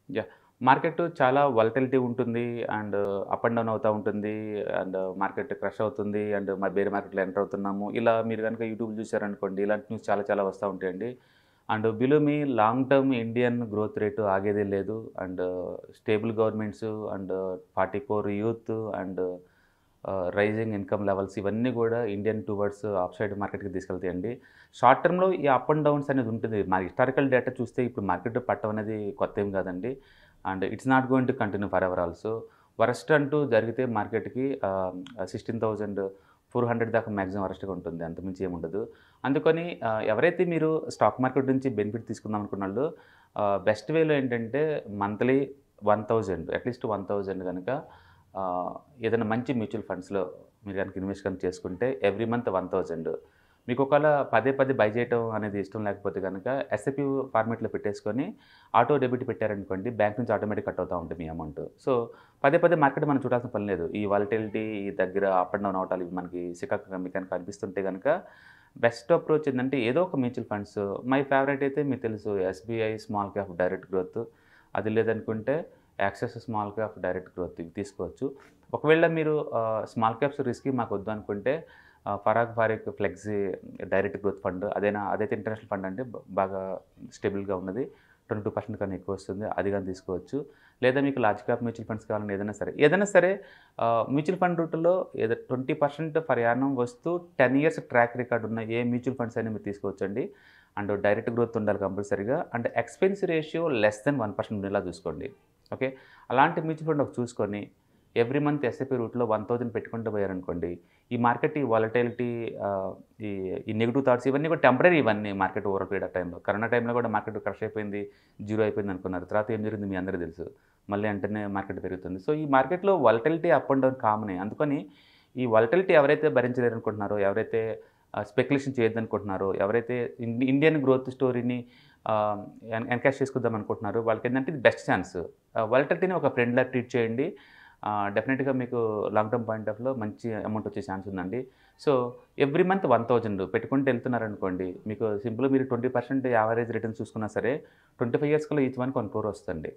Yeah! Market చాలా volatility ఉంటుంది. And up and down అవుతా ఉంటుంది. అండ్ మార్కెట్ క్రష్ అవుతుంది. అండ్ మ బేర్ మార్కెట్‌లో ఎంటర్ అవుతున్నాము. ఇలా మీరు గనుక యూట్యూబ్ చూసారనుకోండి, ఇలాంటి న్యూస్ చాలా చాలా వస్తా ఉంటాయండి. And believe me long term Indian growth rate ఆగేదే లేదు. And stable governments and 40 crore youth and ah, rising income levels ఇవన్నీ గూడా ఇండియన్ టువర్డ్స్ అప్ సైడ్ మార్కెట్‌కి తీసుకెళ్తాయండి. షార్ట్ టర్మ్‌లో ఈ అప్ అండ్ డౌన్స్ అనేది ఉంటుంది. మన హిస్టారికల్ డేటా చూస్తే ఇప్పుడు మార్కెట్ పట్టం అనేది కొత్తేం కాదండి. And it's not going to continue forever also. Worst అంటూ జరిగితే మార్కెట్‌కి ఆహ్, 16,400 దాకా మాక్సిమం వరస్ట్‌గా ఉంటుంది. అంతకుమించి ఏముండదు. అందుకని ఆహ్, ఎవరైతే మీరు స్టాక్ మార్కెట్ నుంచి బెనిఫిట్ తీసుకుందాం అనుకున్నోళ్ళు ఆహ్, బెస్ట్ వేలో ఏంటంటే మంత్లీ 1000 అట్‌లీస్ట్ 1000 గనక ఆహ్, ఏదైనా మంచి మ్యూచువల్ ఫండ్స్‌లో మీరు గనుక ఇన్వెస్ట్ గనుక చేసుకుంటే ఎవ్రీ మంత్ 1000 మీకు ఒకవేళ పదే పదే బై చేయటం అనేది ఇష్టం లేకపోతే గనక ఎస్ఐపి ఫార్మాట్‌లో పెట్టేసుకొని ఆటో డెబిట్ పెట్టారనుకోండి బ్యాంక్ నుంచి ఆటోమేటిక్ కట్ అవుతా ఉంటుంది మీ అమౌంట్. సో పదే పదే మార్కెట్ మనం చూడాల్సిన పని లేదు. ఈ వాలటిలిటీ ఈ దగ్గర అప్ అండ్ డౌన్ అవటాలు ఇవి మనకి చికాకుగా మీకు కనుక అనిపిస్తుంటే గనక బెస్ట్ అప్రోచ్ ఏందంటే ఏదో ఒక మ్యూచువల్ ఫండ్స్ మై ఫేవరెట్ అయితే మీకు తెలుసు SBI small cap direct growth. అది లేదనుకుంటే Axis small cap direct growth ఇవి తీసుకోవచ్చు. ఒకవేళ మీరు ఆహ్, స్మాల్ క్యాప్స్ రిస్కీ మాకొద్దు అనుకుంటే ah, Parag Parikh flexi direct growth fund అదైనా అదైతే ఇంటర్నేషనల్ ఫండ్ అండి. బ బాగా స్టేబుల్‌గా ఉన్నది. 22% కన్నా ఎక్కువ వస్తుంది. అది గాని తీసుకోవచ్చు. లేదా మీకు లార్జ్ క్యాప్ మ్యూచువల్ ఫండ్స్ కావాలన్నా ఏదైనా సరే. ఏదైనా సరే ఆహ్, మ్యూచువల్ ఫండ్ రూట్‌లో ఏదో 20% పర్ యానం వస్తూ 10 ఇయర్స్ ట్రాక్ రికార్డ్ ఉన్న ఏ మ్యూచువల్ ఫండ్స్ అయినా మీరు తీసుకోవచ్చండి. అండ్ డైరెక్ట్ గ్రోత్ ఉండాలి కంపల్సరీగా. And expense ratio less than 1% ఉండేలా చూసుకోండి. ఓకే. అలాంటి మ్యూచువల్ ఫండ్ ఒకటి చూసుకొని ఎవ్రీ మంత్ ఎస్ఐపి రూట్‌లో 1000 పెట్టుకుంటూ పోయారనుకోండి. ఈ మార్కెట్ ఈ వాలటిలిటీ ఆహ్, ఈ ఈ నెగెటివ్ థాట్స్ ఇవన్నీ కూడా టెంపరరీ ఇవన్నీ మార్కెట్ ఓవర్ పీరియడ్ ఆఫ్ టైమ్‌లో. కరోనా టైమ్‌లో కూడా మార్కెట్ క్రష్ అయిపోయింది. జీరో అయిపోయింది అనుకున్నారు. తర్వాత ఏం జరిగింది మీ అందరికీ తెలుసు. మళ్ళీ వెంటనే మార్కెట్ పెరుగుతుంది. సో ఈ మార్కెట్‌లో వాలటిలిటీ అప్ అండ్ డౌన్ కామనే. అందుకని ఈ వాలటిలిటీ ఎవరైతే భరించలేరనుకుంటున్నారో, ఎవరైతే ఆహ్, స్పెక్యులేషన్ చేయొద్దనుకుంటున్నారో, ఎవరైతే ఇన్ ఇండియన్ గ్రోత్ స్టోరీని ఆహ్, ఎన్ ఎన్‌కాష్ చేసుకుందాం అనుకుంటున్నారో వాళ్ళకేంటంటే ఇది బెస్ట్ ఛాన్స్. ఆహ్, వాలటిలిటీని ఒక ఫ్రెండ్‌లా ట్రీట్ చేయండి. ఆహ్, డెఫినిట్‌గా మీకు లాంగ్ టర్మ్ పాయింట్ ఆఫ్‌లో మంచి అమౌంట్ వచ్చే ఛాన్స్ ఉందండి. సో ఎవ్రీ మంత్ 1000 పెట్టుకుంటూ వెళ్తున్నారనుకోండి. మీకు సింపుల్‌గా మీరు 20% యావరేజ్ రిటర్న్స్ చూసుకున్నా సరే 25 ఇయర్స్ కల్లా ఈచ్ వన్‌కి 1 క్రోర్ వస్తదండి.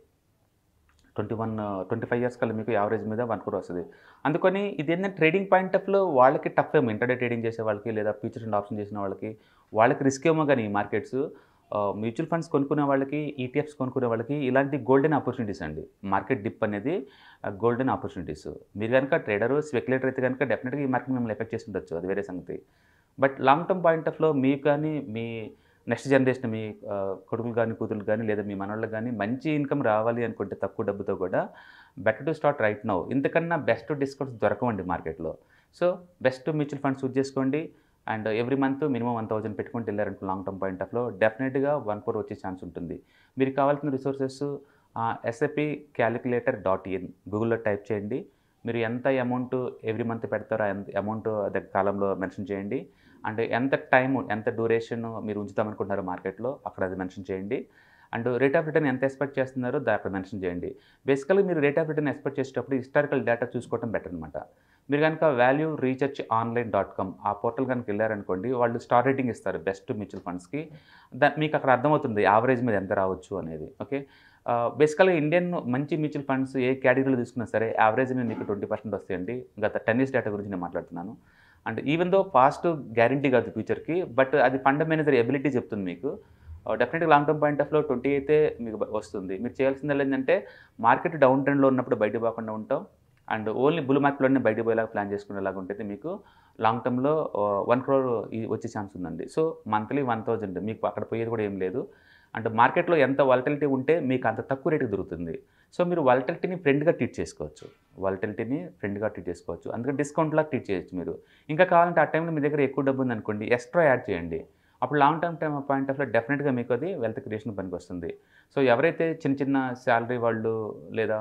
21 25 ఇయర్స్ కల్లా మీకు యావరేజ్ మీద 1 క్రోర్ వస్తది. అందుకని ఇదేంటంటే ట్రేడింగ్ పాయింట్ ఆఫ్‌లో వాళ్ళకి టఫ్ ఏమో ఇంటర్‌డే ట్రేడింగ్ చేసే వాళ్ళకి లేదా ఫ్యూచర్స్ అండ్ ఆప్షన్ చేసిన వాళ్ళకి వాళ్ళకి రిస్క్ ఏమో గానీ ఈ మార్కెట్స్ ఆహ్, మ్యూచువల్ ఫండ్స్ కొనుక్కునే వాళ్ళకి, ఈటీఎఫ్స్ కొనుక్కునే వాళ్ళకి ఇలాంటి గోల్డెన్ ఆపర్చునిటీస్ అండి. మార్కెట్ డిప్ అనేది ఆహ్, గోల్డెన్ ఆపర్చునిటీస్. మీరు గనుక ట్రేడర్, స్పెక్యులేటర్ అయితే గనుక డెఫినిట్‌గా ఈ మార్కెట్ మిమ్మల్ని ఎఫెక్ట్ చేసి ఉండొచ్చు. అది వేరే సంగతి. బట్ లాంగ్ టర్మ్ పాయింట్ ఆఫ్‌లో మీకు కానీ, మీ నెక్స్ట్ జనరేషన్ మీ ఆహ్, కొడుకులు గానీ, కూతుర్లు గానీ లేదా మీ మనోళ్ళకి గానీ మంచి ఇన్‌కమ్ రావాలి అనుకుంటే తక్కువ డబ్బుతో కూడా better to start right now. ఇంతకన్నా బెస్ట్ డిస్కౌంట్స్ దొరకవండి మార్కెట్‌లో. So best mutual funds choose చేసుకోండి. అండ్ ఎవ్రీ మంత్ మినిమమ్ 1000 పెట్టుకుంటూ వెళ్లారనుకో లాంగ్ టర్మ్ పాయింట్ ఆఫ్‌లో డెఫినిట్‌గా 1 క్రోర్ వచ్చే ఛాన్స్ ఉంటుంది. మీకు కావాల్సిన resources ah, SIP calculator dot in గూగుల్‌లో టైప్ చేయండి. మీరు ఎంత అమౌంట్ ఎవ్రీ మంత్ పెడతారో అంత అమౌంట్ ద కాలమ్‌లో మెన్షన్ చేయండి. అండ్ ఎంత టైమ్, ఎంత డ్యూరేషన్ మీరు ఉంచుదాం అనుకుంటున్నారో మార్కెట్‌లో అక్కడ అది మెన్షన్ చేయండి. అండ్ రేట్ ఆఫ్ రిటర్న్ ఎంత ఎక్స్‌పెక్ట్ చేస్తున్నారో దా అక్కడ మెన్షన్ చేయండి. బేసికల్‌గా మీరు రేట్ ఆఫ్ రిటర్న్ ఎక్స్‌పెక్ట్ చేసేటప్పుడు హిస్టారికల్ డేటా చూసుకోవడం బెటర్ అనమాట. మీరు గనుక value research online dot com ఆ పోర్టల్ గనుక వెళ్లారనుకోండి వాళ్ళు స్టార్ రేటింగ్ ఇస్తారు బెస్ట్ మ్యూచువల్ ఫండ్స్‌కి. ద మీకు అక్కడ అర్థమవుతుంది యావరేజ్ మీద ఎంత రావచ్చు అనేది. ఓకే. ఆహ్, బేసికల్‌గా ఇండియన్ మంచి మ్యూచువల్ ఫండ్స్ ఏ కేటగిరీలో తీసుకున్నా సరే యావరేజ్ మీద మీకు 20% వస్తాయండి. గత 10 ఇయర్స్ డేటా గురించి నేను మాట్లాడుతున్నాను. And even though past guarantee కాదు ఫ్యూచర్‌కి. బట్ అది ఫండ్ మేనేజర్ ఎబిలిటీ చెప్తుంది మీకు. ఆహ్, డెఫినిట్‌గా లాంగ్ టర్మ్ పాయింట్ ఆఫ్‌లో 20 అయితే మీకు బ వస్తుంది. మీరు చేయాల్సిందల్లా ఏందంటే మార్కెట్ డౌన్ ట్రెండ్‌లో ఉన్నప్పుడు బయటకు పోకుండా ఉండటం. అండ్ ఓన్లీ బుల్ మార్కెట్‌లోనే బయటకు పోయేలాగా ప్లాన్ చేసుకునేలాగా ఉంటైతే మీకు లాంగ్ టర్మ్‌లో ఆహ్, 1 క్రోర్ ఈ వచ్చే ఛాన్స్ ఉందండి. సో మంత్లీ 1000 మీకు అక్కడ పోయేది కూడా ఏం లేదు. అండ్ మార్కెట్‌లో ఎంత వాలటిలిటీ ఉంటే మీకు అంత తక్కువ రేట్‌కి దొరుకుతుంది. సో మీరు వాలటిలిటీని ఫ్రెండ్‌గా ట్రీట్ చేసుకోవచ్చు. వాలటిలిటీని ఫ్రెండ్‌గా ట్రీట్ చేసుకోవచ్చు. అందుకని డిస్కౌంట్‌లాగా ట్రీట్ చేయొచ్చు మీరు. ఇంకా కావాలంటే ఆ టైంలో మీ దగ్గర ఎక్కువ డబ్బు ఉందనుకోండి ఎక్స్ట్రా యాడ్ చేయండి. అప్పుడు లాంగ్ టర్మ్ టైమ్ పాయింట్ ఆఫ్‌లో డెఫినిట్‌గా మీకు అది వెల్త్ క్రియేషన్ పనికొస్తుంది. సో ఎవరైతే చిన్న చిన్న సాలరీ వాళ్ళు లేదా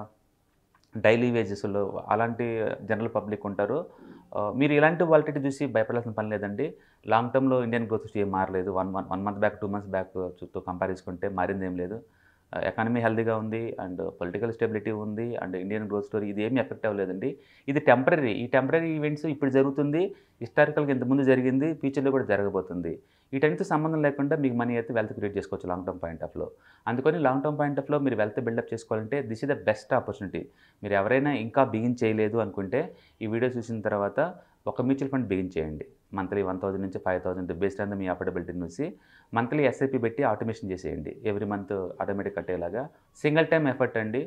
డైలీ వేజెస్‌లో అలాంటి జనరల్ పబ్లిక్ ఉంటారో ఆహ్, మీరు ఇలాంటి వాలటిలిటీ చూసి భయపడాల్సిన పని లేదండి. లాంగ్ టర్మ్‌లో ఇండియన్ గ్రోత్ ఏం మారలేదు. 1 month 1 month back, 2 months back తో కంపేర్ చేసుకుంటే మారిందేం లేదు. ఆహ్, ఎకానమీ హెల్తీగా ఉంది. అండ్ పొలిటికల్ స్టెబిలిటీ ఉంది. అండ్ ఇండియన్ గ్రోత్ స్టోరీ ఇది ఏమి ఎఫెక్ట్ అవ్వలేదండి. ఇది టెంపరరీ. ఈ టెంపరరీ ఈవెంట్స్ ఇప్పుడు జరుగుతుంది. హిస్టారికల్‌గా ఇంతకుముందు జరిగింది. ఫ్యూచర్‌లో కూడా జరగబోతుంది. వీటన్నిటితో సంబంధం లేకుండా మీకు మనీ అయితే వెల్త్ క్రియేట్ చేసుకోవచ్చు లాంగ్ టర్మ్ పాయింట్ ఆఫ్లో అందుకని లాంగ్ టర్మ్ పాయింట్ ఆఫ్లో మీరు వెల్త్ బిల్డప్ చేసుకోవాలంటే this is the best opportunity మీరు ఎవరైనా ఇంకా బిగిన్ చేయలేదు అనుకుంటే ఈ వీడియో చూసిన తర్వాత ఒక మ్యూచువల్ ఫండ్ బిగిన్ చేయండి మంత్లీ వన్ థౌసండ్ నుంచి ఫైవ్ థౌసండ్ బేస్డ్ ఆన్ మీ అఫోర్డబిలిటీని చూసి మంత్లీ ఎస్ఐపి పెట్టి ఆటోమేషన్ చేసేయండి ఎవ్రీ మంత్ ఆటోమేటిక్ కట్టేలాగా సింగిల్ టైం ఎఫర్ట్ అండి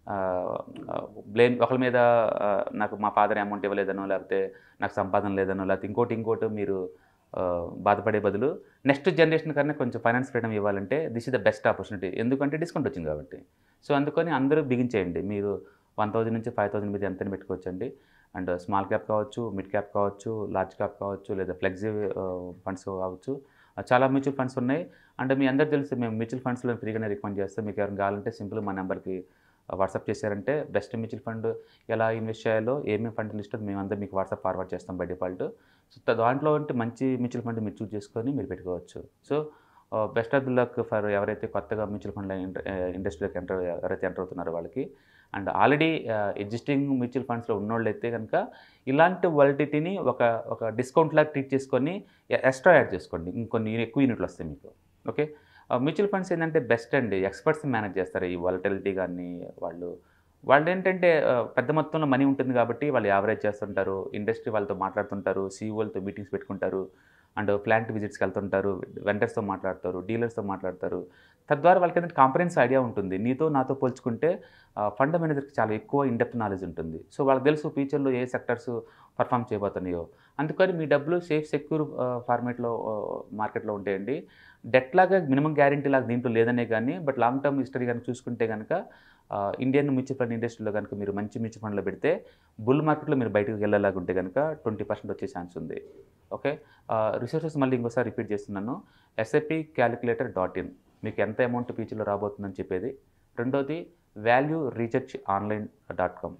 బ్లేమ్ ఒకరి మీద ఆ, నాకు మా ఫాదర్ అమౌంట్ ఇవ్వలేదనో లేకపోతే నాకు సంపాదన లేదనో లేకపోతే ఇంకోటి ఇంకోటి మీరు ఆ, బాధపడే బదులు నెక్స్ట్ జనరేషన్ కన్నా కొంచెం ఫైనాన్స్ ఫ్రీడమ్ ఇవ్వాలంటే this is the best opportunity ఎందుకంటే డిస్కౌంట్ వచ్చింది కాబట్టి సో అందుకని అందరూ బిగించేయండి మీరు వన్ థౌజండ్ నుంచి ఫైవ్ థౌసండ్ మీద ఎంతని పెట్టుకోవచ్చండి అండ్ స్మాల్ క్యాప్ కావచ్చు మిడ్ క్యాప్ కావచ్చు లార్జ్ క్యాప్ కావచ్చు లేదా ఫ్లెక్సీ ఫండ్స్ కావచ్చు ఆ, చాలా మ్యూచువల్ ఫండ్స్ ఉన్నాయి అంటే మీ అందరికీ తెలుసు మేము మ్యూచువల్ ఫండ్స్లో ఫ్రీగానే రికమెండ్ చేస్తాం మీకు ఎవరైనా కావాలంటే సింపుల్ మా నెంబర్కి వాట్సాప్ చేశారంటే బెస్ట్ మ్యూచువల్ ఫండ్ ఎలా ఇన్వెస్ట్ చేయాలో ఏమేమి ఫండ్ లిస్ట్ మేమంతా మీకు వాట్సాప్ ఫార్వర్డ్ చేస్తాం బై డిఫాల్ట్ సో త- దాంట్లో అంటే మంచి మ్యూచువల్ ఫండ్ మీరు చూస్ చేసుకొని మీరు పెట్టుకోవచ్చు so best of the luck for ఎవరైతే కొత్తగా మ్యూచువల్ ఫండ్ ఇండస్ట్రీలోకి ఎంటర్ ఎవరైతే ఎంటర్ అవుతున్నారో వాళ్ళకి అండ్ ఆల్రెడీ ఎగ్జిస్టింగ్ మ్యూచువల్ ఫండ్స్లో ఉన్నోళ్ళు అయితే కనుక ఇలాంటి వాలిడిటీని ఒక ఒక డిస్కౌంట్ లాగా ట్రీట్ చేసుకొని ఎక్స్ట్రా యాడ్ చేసుకోండి ఇంకొన్ని ఎక్కువ యూనిట్లు వస్తాయి మీకు ఓకే మ్యూచువల్ ఫండ్స్ ఏంటంటే బెస్ట్ అండి ఎక్స్పర్ట్స్ మేనేజ్ చేస్తారు ఈ వాలటిలిటీ కానీ వాళ్ళు వాళ్ళు ఏంటంటే ఆ, పెద్ద మొత్తంలో మనీ ఉంటుంది కాబట్టి వాళ్ళు యావరేజ్ చేస్తుంటారు ఇండస్ట్రీ వాళ్ళతో మాట్లాడుతుంటారు సీఈఓలతో మీటింగ్స్ పెట్టుకుంటారు అండ్ ప్లాంట్ విజిట్స్కి వెళ్తుంటారు వెండర్స్తో మాట్లాడతారు డీలర్స్తో మాట్లాడతారు తద్వారా వాళ్ళకి ఏంటంటే కాంపరెన్స్ ఐడియా ఉంటుంది నీతో నాతో పోల్చుకుంటే ఫండ్ మేనేజర్కి చాలా ఎక్కువ ఇండెప్త్ నాలెడ్జ్ ఉంటుంది సో వాళ్ళకి తెలుసు ఫ్యూచర్లో ఏ సెక్టర్స్ పర్ఫామ్ చేయబోతున్నాయో అందుకని మీ డబ్బులు సేఫ్ సెక్యూర్ ఫార్మేట్లో మార్కెట్లో ఉంటాయండి డెట్ లాగా మినిమం గ్యారంటీ లాగా దీంట్లో లేదనే కానీ బట్ లాంగ్ టర్మ్ హిస్టరీ కనుక చూసుకుంటే కనుక ఇండియన్ మ్యూచువల్ ఫండ్ ఇండస్ట్రీలో కనుక మీరు మంచి మ్యూచువల్ ఫండ్లో పెడితే బుల్ మార్కెట్లో మీరు బయటకు వెళ్ళేలాగా ఉంటే కనుక ట్వంటీ పర్సెంట్ వచ్చే ఛాన్స్ ఉంది ఓకే రిసోర్సెస్ మళ్ళీ ఇంకోసారి రిపీట్ చేస్తున్నాను ఎస్ఐపి క్యాలిక్యులేటర్ డాట్ ఇన్ మీకు ఎంత అమౌంట్ ఫ్యూచర్లో రాబోతుందని చెప్పేది రెండోది value research online dot com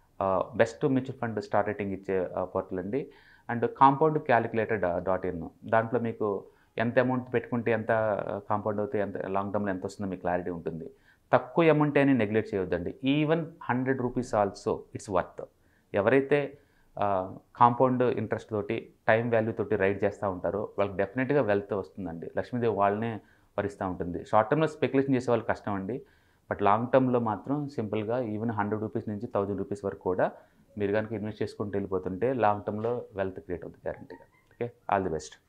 best mutual fund star rating ఇచ్చే పోర్టల్ అండి and compound calculator dot in దాంట్లో మీకు ఎంత అమౌంట్ పెట్టుకుంటే ఎంత కాంపౌండ్ అవుతే ఎంత లాంగ్ టర్మ్లో ఎంత వస్తుందో మీకు క్లారిటీ ఉంటుంది తక్కువ అమౌంట్ అని నెగ్లెక్ట్ చేయొద్దండి even hundred rupees also it's worth ఎవరైతే కాంపౌండ్ ఇంట్రెస్ట్ తోటి టైం వాల్యూ తోటి రైడ్ చేస్తూ ఉంటారో వాళ్ళకి డెఫినెట్గా వెల్త్ వస్తుందండి లక్ష్మీదేవి వాళ్ళనే వరిస్తూ ఉంటుంది షార్ట్ టర్మ్లో స్పెక్యులేషన్ చేసే వాళ్ళు కష్టం అండి బట్ లాంగ్ టర్మ్లో మాత్రం సింపుల్గా ఈవెన్ హండ్రెడ్ రూపీస్ నుంచి థౌజండ్ రూపీస్ వరకు కూడా మీరు కనుక ఇన్వెస్ట్ చేసుకుంటూ వెళ్ళిపోతుంటే లాంగ్ టర్మ్లో వెల్త్ క్రియేట్ అవుతుంది గ్యారంటీగా ఓకే ఆల్ ది బెస్ట్